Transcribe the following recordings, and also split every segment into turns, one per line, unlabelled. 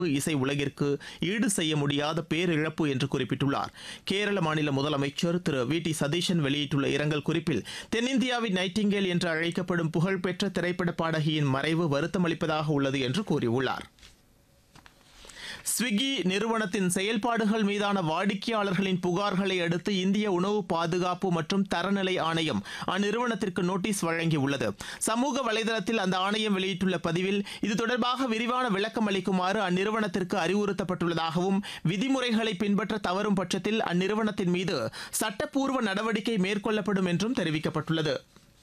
இசை உலகிற்கு ஈடு செய்ய முடியாத பேரிழப்பு என்று குறிப்பிட்டுள்ளார் கேரள மாநில முதலமைச்சர் திரு வி டி சதீஷன் வெளியிட்டுள்ள இரங்கல் குறிப்பில் தென்னிந்தியாவின் நைட்டிங்கேல் என்று அழைக்கப்படும் புகழ்பெற்ற திரைப்பட பாடகியின் மறைவு வருத்தமளிப்பதாக உள்ளது என்று கூறியுள்ளார் ஸ்விக்கி நிறுவனத்தின் செயல்பாடுகள் மீதான வாடிக்கையாளர்களின் புகார்களை அடுத்து இந்திய உணவு பாதுகாப்பு மற்றும் தரநிலை ஆணையம் அந்நிறுவனத்திற்கு நோட்டீஸ் வழங்கியுள்ளது சமூக வலைதளத்தில் அந்த ஆணையம் வெளியிட்டுள்ள பதிவில் இது தொடர்பாக விரிவான விளக்கம் அளிக்குமாறு அந்நிறுவனத்திற்கு அறிவுறுத்தப்பட்டுள்ளதாகவும் விதிமுறைகளை பின்பற்ற தவறும் பட்சத்தில் அந்நிறுவனத்தின் மீது சட்டப்பூர்வ நடவடிக்கை மேற்கொள்ளப்படும் என்றும் தெரிவிக்கப்பட்டுள்ளது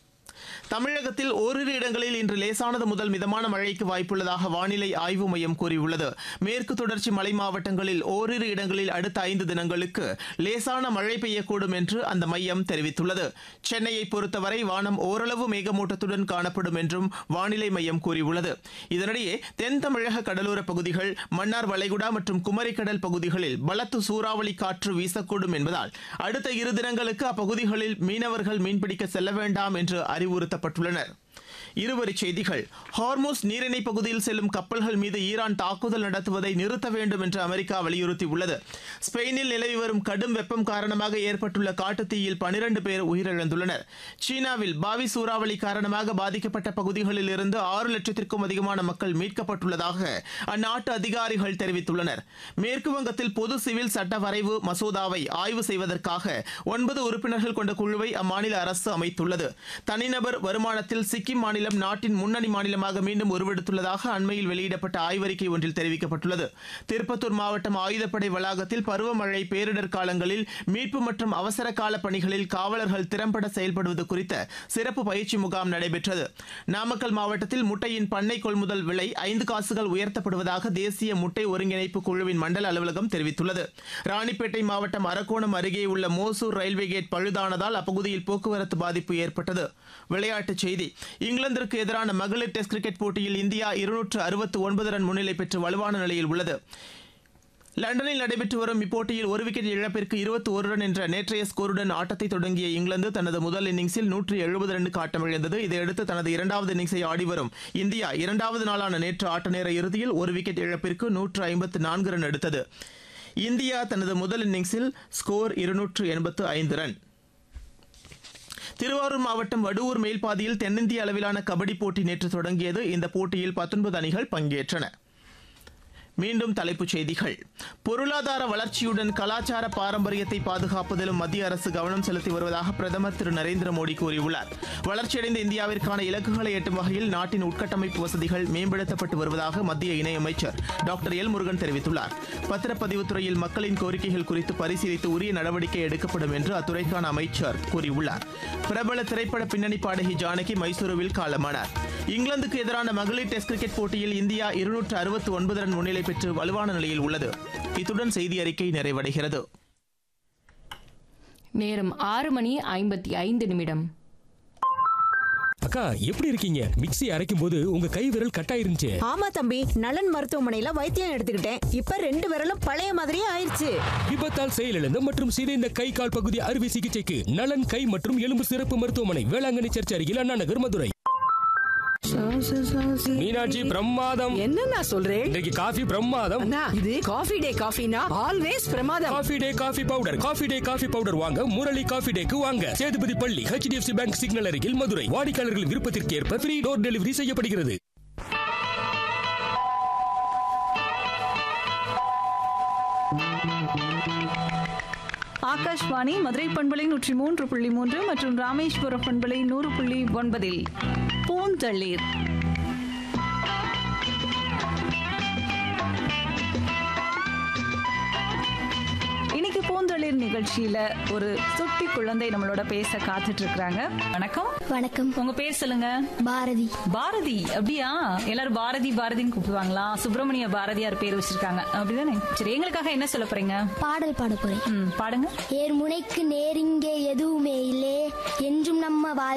தமிழகத்தில் ஓரிரு இடங்களில் இன்று லேசானது முதல் மிதமான மழைக்கு வாய்ப்புள்ளதாக வானிலை ஆய்வு மையம் கூறியுள்ளது மேற்கு தொடர்ச்சி மலை மாவட்டங்களில் ஓரிரு இடங்களில் அடுத்த ஐந்து தினங்களுக்கு லேசான மழை பெய்யக்கூடும் என்று அந்த மையம் தெரிவித்துள்ளது சென்னையை பொறுத்தவரை வானம் ஓரளவு மேகமூட்டத்துடன் காணப்படும் என்றும் வானிலை மையம் கூறியுள்ளது இதனிடையே தென் தமிழக கடலோர பகுதிகள் மன்னார் வளைகுடா மற்றும் குமரிக்கடல் பகுதிகளில் பலத்த சூறாவளி காற்று வீசக்கூடும் என்பதால் அடுத்த இரு தினங்களுக்கு அப்பகுதிகளில் மீனவர்கள் மீன்பிடிக்க செல்ல வேண்டாம் என்று அறிவுறுத்தப்பட்டுள்ளனர் இருவரிச் செய்திகள் ஹார்மோஸ் நீரிணை பகுதியில் செல்லும் கப்பல்கள் மீது ஈரான் தாக்குதல் நடத்துவதை நிறுத்த வேண்டும் என்று அமெரிக்கா வலியுறுத்தியுள்ளது ஸ்பெயினில் நிலவி வரும் கடும் வெப்பம் காரணமாக ஏற்பட்டுள்ள காட்டுத்தீயில் பனிரண்டு பேர் உயிரிழந்துள்ளனர் சீனாவில் பாவி சூறாவளி காரணமாக பாதிக்கப்பட்ட பகுதிகளில் இருந்து ஆறு லட்சத்திற்கும் அதிகமான மக்கள் மீட்கப்பட்டுள்ளதாக அந்நாட்டு அதிகாரிகள் தெரிவித்துள்ளனர் மேற்கு வங்கத்தில் பொது சிவில் சட்ட வரைவு மசோதாவை ஆய்வு செய்வதற்காக ஒன்பது உறுப்பினர்கள் கொண்ட குழுவை அம்மாநில அரசு அமைத்துள்ளது தனிநபர் வருமானத்தில் சிக்கிம் மாநிலம் நாட்டின் முன்னணி மாநிலமாக மீண்டும் உருவெடுத்துள்ளதாக அண்மையில் வெளியிடப்பட்ட ஆய்வறிக்கை ஒன்றில் தெரிவிக்கப்பட்டுள்ளது திருப்பத்தூர் மாவட்டம் ஆயுதப்படை வளாகத்தில் பருவமழை பேரிடர் காலங்களில் மீட்பு மற்றும் அவசர கால பணிகளில் காவலர்கள் திறம்பட செயல்படுவது குறித்த சிறப்பு பயிற்சி முகாம் நடைபெற்றது நாமக்கல் மாவட்டத்தில் முட்டையின் பண்ணை கொள்முதல் விலை ஐந்து காசுகள் உயர்த்தப்படுவதாக தேசிய முட்டை ஒருங்கிணைப்பு குழுவின் மண்டல அலுவலகம் தெரிவித்துள்ளது ராணிப்பேட்டை மாவட்டம் அரக்கோணம் அருகே உள்ள மோசூர் ரயில்வே கேட் பழுதானதால் அப்பகுதியில் போக்குவரத்து பாதிப்பு ஏற்பட்டது விளையாட்டுச் செய்தி இங்கிலாந்திற்கு எதிரான மகளிர் டெஸ்ட் கிரிக்கெட் போட்டியில் இந்தியா இருநூற்று அறுபத்து ஒன்பது ரன் முன்னிலை பெற்று வலுவான நிலையில் உள்ளது லண்டனில் நடைபெற்று வரும் இப்போட்டியில் ஒரு விக்கெட் இழப்பிற்கு இருபத்தி ஒரு ரன் என்ற நேற்றைய ஸ்கோருடன் ஆட்டத்தை தொடங்கிய இங்கிலாந்து தனது முதல் இன்னிங்ஸில் நூற்று எழுபது ரன்னுக்கு ஆட்டமிழந்தது இதையடுத்து தனது இரண்டாவது இன்னிங்ஸை ஆடி வரும் இந்தியா இரண்டாவது நாளான நேற்று ஆட்ட நேர இறுதியில் ஒரு விக்கெட் இழப்பிற்கு நூற்று ஐம்பத்து நான்கு ரன் எடுத்தது இந்தியா தனது முதல் இன்னிங்ஸில் ஸ்கோர் இருநூற்று எண்பத்து ஐந்து ரன் திருவாரூர் மாவட்டம் வடுவூர் மேல்பாதியில் தென்னிந்திய அளவிலான கபடி போட்டி நேற்று தொடங்கியது இந்த போட்டியில் பத்தொன்பது அணிகள் பங்கேற்றன மீண்டும் தலைப்புச் செய்திகள் பொருளாதார வளர்ச்சியுடன் கலாச்சார பாரம்பரியத்தை பாதுகாப்பதிலும் மத்திய அரசு கவனம் செலுத்தி வருவதாக பிரதமர் திரு நரேந்திர மோடி கூறியுள்ளார் வளர்ச்சியடைந்த இந்தியாவிற்கான இலக்குகளை எட்டும் வகையில் நாட்டின் உட்கட்டமைப்பு வசதிகள் மேம்படுத்தப்பட்டு வருவதாக மத்திய இணையமைச்சர் டாக்டர் எல் முருகன் தெரிவித்துள்ளார் பத்திரப்பதிவுத் துறையில் மக்களின் கோரிக்கைகள் குறித்து பரிசீலித்து உரிய நடவடிக்கை எடுக்கப்படும் என்று அத்துறைக்கான அமைச்சர் கூறியுள்ளார் பிரபல திரைப்பட பின்னணி பாடகி ஜானகி மைசூருவில் காலமானார் இங்கிலாந்துக்கு எதிரான மகளிர் டெஸ்ட் கிரிக்கெட் போட்டியில் இந்தியா இருநூற்று அறுபத்து ஒன்பது ரன் முன்னிலை பெற்று வலுவான நிலையில் உள்ளது இத்துடன் செய்தி அறிக்கை நிறைவடைகிறது
நேரம் ஆறு மணி ஐம்பத்தி ஐந்து நிமிடம்
அக்கா எப்படி இருக்கீங்க மிக்ஸி அரைக்கும் போது உங்க கை விரல் கட்டாயிருந்துச்சு
ஆமா தம்பி நலன் மருத்துவமனையில வைத்தியம் எடுத்துக்கிட்டேன் இப்ப ரெண்டு விரலும் பழைய மாதிரியே ஆயிருச்சு
விபத்தால் செயலிழந்த மற்றும் சிதைந்த கை கால் பகுதி அறுவை சிகிச்சைக்கு நலன் கை மற்றும் எலும்பு சிறப்பு மருத்துவமனை வேளாங்கண்ணி சர்ச் அருகில் அண்ணா நகர் மதுரை மீனாட்சி பிரமாதம்
என்னன்னா சொல்றேன்
இன்றைக்கு காஃபி பிரமாதம்
அண்ணா இது காஃபி டே காஃபினா ஆல்வேஸ் பிரமாதம்
coffee day coffee powder coffee day coffee powder வாங்க முரளி காஃபி டேக்கு வாங்க சேதுபதி பள்ளி ஹெச்டிஎஃப்சி பேங்க் சிக்னல் அருகில் மதுரை வாடிக்கையாளர்களின் விருப்பத்திற்கு ஏற்ப ஃப்ரீ டோர் டெலிவரி செய்யப்படுகிறது
ஆகாஷ்வாணி மதுரை பண்பலை நூற்றி மூன்று புள்ளி மூன்று மற்றும் ராமேஸ்வரம் பண்பலை நூறு புள்ளி ஒன்பதில் பூந்தளிர் இன்னைக்கு பூந்தளிர் நிகழ்ச்சியில ஒரு சுட்டி குழந்தை நம்மளோட பேச காத்துட்டு இருக்காங்க வணக்கம்
வணக்கம்
உங்க பேர் சொல்லுங்க
பாரதி
பாரதி அப்படியா எல்லாரும் பாரதி பாரதின்னு கூப்பிடுவாங்களா சுப்பிரமணிய பாரதியார் பேர் வச்சிருக்காங்க அப்படிதானே சரி எங்களுக்காக என்ன சொல்ல போறீங்க
பாடல் பாட போறேன்
ம் பாடுங்க
ஏர் முனைக்கு நேரிங்கே எதுவுமே இல்லே என்றும் நம்ம வாழ்